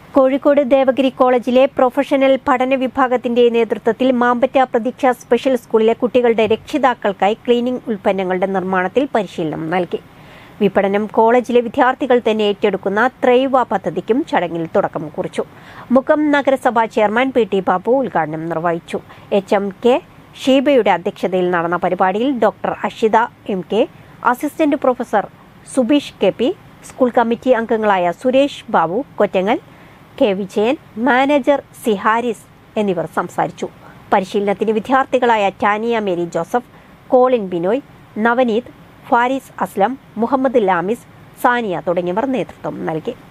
കോഴിക്കോട് ദേവഗിരി കോളേജിലെ പ്രൊഫഷണൽ പഠന വിഭാഗത്തിന്റെ നേതൃത്വത്തിൽ മാമ്പറ്റ പ്രതീക്ഷ സ്പെഷ്യൽ സ്കൂളിലെ കുട്ടികളുടെ രക്ഷിതാക്കൾക്കായി ക്ലീനിംഗ് ഉൽപ്പന്നങ്ങളുടെ നിർമ്മാണത്തിൽ പരിശീലനം നൽകി വിപണനം കോളേജിലെ വിദ്യാർത്ഥികൾ തന്നെ ഏറ്റെടുക്കുന്ന ത്രൈവ പദ്ധതിക്കും ചടങ്ങിൽ തുടക്കം കുറിച്ചു മുക്കം നഗരസഭാ ചെയർമാൻ പി ടി ബാബു ഉദ്ഘാടനം നിർവഹിച്ചു എച്ച് എം കെ ഷീബയുടെ അധ്യക്ഷതയിൽ നടന്ന പരിപാടിയിൽ doctor Ashitha M K assistant professor Subeesh K P school committee അംഗങ്ങളായ Suresh Babu Kottangal K Vijayan manager C Haris എന്നിവർ സംസാരിച്ചു പരിശീലനത്തിന് വിദ്യാർത്ഥികളായ Tania Mary Joseph Colin Binoy Navaneeth Faris Aslam Muhammad Lamis Saniya തുടങ്ങിയവർ നേതൃത്വം നൽകി